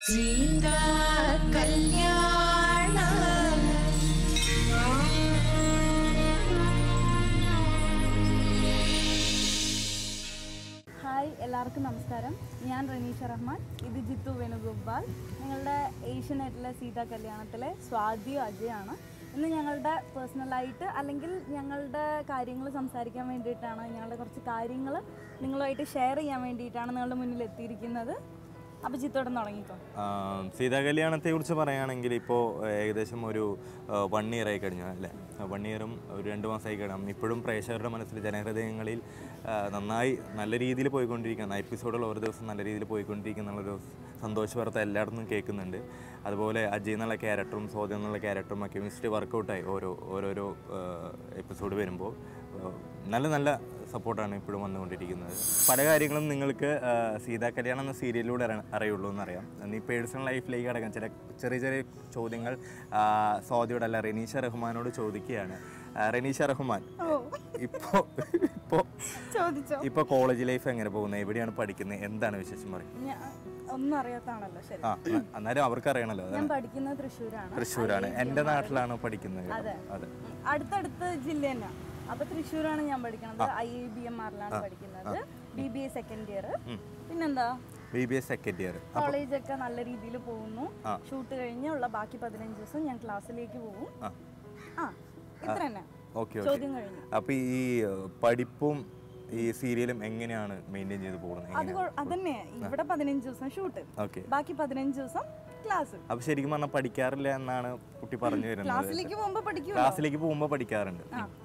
സീതാ കല്യാണം ഹായ് എല്ലാവർക്കും നമസ്കാരം ഞാൻ റനീഷ റഹ്മാൻ ഇത് ജിത്തു വേണുഗോപാൽ ഞങ്ങളുടെ ഏഷ്യനെറ്റിലെ സീതാ കല്യാണത്തിലെ സ്വാതി അജയാണ് ഇന്ന് ഞങ്ങളുടെ പേഴ്സണലായിട്ട് അല്ലെങ്കിൽ ഞങ്ങളുടെ കാര്യങ്ങൾ സംസാരിക്കാൻ വേണ്ടിയിട്ടാണ് ഞങ്ങളുടെ കുറച്ച് കാര്യങ്ങൾ നിങ്ങളുമായിട്ട് ഷെയർ ചെയ്യാൻ വേണ്ടിയിട്ടാണ് നിങ്ങളുടെ മുന്നിൽ എത്തിയിരിക്കുന്നത് അപ്പോൾ ജിത്തോടെ തുടങ്ങിക്കോ ആം, സീതാ കല്യാണത്തെ കുറിച്ച് പറയുകയാണെങ്കിൽ ഇപ്പോൾ ഏകദേശം ഒരു വൺ ഇയർ ആയി കഴിഞ്ഞു അല്ലേ വൺ ഇയറും ഒരു രണ്ട് മാസമായി കഴിഞ്ഞു ഇപ്പോഴും പ്രേക്ഷകരുടെ മനസ്സിൽ ജനഹൃദയങ്ങളിൽ ആ, നന്നായി നല്ല രീതിയിൽ പോയിക്കൊണ്ടിരിക്കുന്ന എപ്പിസോഡുകൾ ഓരോ ദിവസം നല്ല രീതിയിൽ പോയിക്കൊണ്ടിരിക്കുന്ന ഒരു സന്തോഷ വാർത്ത എല്ലായിടത്തും കേൾക്കുന്നുണ്ട് അതുപോലെ അജയ് എന്നുള്ള ക്യാരക്ടറും സോദം എന്നുള്ള ക്യാരക്ടറും ഒക്കെ കെമിസ്ട്രി വർക്കൗട്ടായി ഓരോ ഓരോരോ എപ്പിസോഡ് വരുമ്പോൾ ആ, നല്ല നല്ല സപ്പോർട്ടാണ് ഇപ്പോഴും വന്നുകൊണ്ടിരിക്കുന്നത് പല കാര്യങ്ങളും നിങ്ങൾക്ക് ആ, സീതാ കല്യാണം എന്ന സീരിയലിലൂടെ അറിയ- അറിയുള്ളൂ എന്നറിയാം നീ പേഴ്സണൽ ലൈഫിലേക്ക് അടക്കം ചില ചെറിയ ചെറിയ ചോദ്യങ്ങൾ ആ, സ്വാതിയോട് അല്ല റെനീഷ റഹ്മാനോട് ചോദിക്കുകയാണ് ആ, റെനീഷ റഹ്മാൻ ഇപ്പോൾ ഇപ്പോൾ ചോദിച്ചോ ഇപ്പോൾ കോളേജ് ലൈഫ് എങ്ങനെ പോകുന്നത് എവിടെയാണ് പഠിക്കുന്നത് എന്താണ് വിശേഷം പറയും ഞാൻ ഒന്നും അറിയാത്താണല്ലോ ശരി ആ അ- അന്നേരം അവർക്ക് അറിയണല്ലോ ഞാൻ പഠിക്കുന്നത് തൃശ്ശൂരാണ് തൃശ്ശൂരാണ് എൻ്റെ നാട്ടിലാണ് പഠിക്കുന്നത് അതെ. അതെ ഉം. അടുത്തടുത്ത് ജില്ല തന്നെ അപ്പൊ തൃശ്ശൂരാണ് ഞാൻ പഠിക്കുന്നത് ഐ ഐ ബി എം ആറിലാണ് പഠിക്കുന്നത് B B A second year പിന്നെന്താ B B S second year college ഒക്കെ നല്ല രീതിയിൽ പോകുന്നു ആ. ഷൂട്ട് കഴിഞ്ഞുള്ള ബാക്കി പതിനഞ്ച് ദിവസം ഞാൻ ക്ലാസ്സിലേക്ക് പോകും ആ ആ ഇത്ര തന്നെ ഓക്കെ ഓക്കെ ചോദ്യം കഴിഞ്ഞു അപ്പോൾ ഈ ഏഹ്, പഠിപ്പും ഈ സീരിയലും എങ്ങനെയാണ് മെയിൻറ്റെയിൻ ചെയ്ത് പോകുന്നത് അത് കൊ- അതന്നെ ഇവിടെ പതിനഞ്ച് ദിവസം ഷൂട്ട് ഓക്കെ ബാക്കി പതിനഞ്ച് ദിവസം ക്ലാസ് അപ്പോൾ ശരിക്കും പറഞ്ഞാൽ പഠിക്കാറില്ല എന്നാണ് കുട്ടി പറഞ്ഞു വരുന്നത് ക്ലാസ്സിലേക്ക് പോകുമ്പോ പഠിക്കൂ ക്ലാസ്സിലേക്ക് പോകുമ്പോൾ പഠിക്കാറുണ്ട്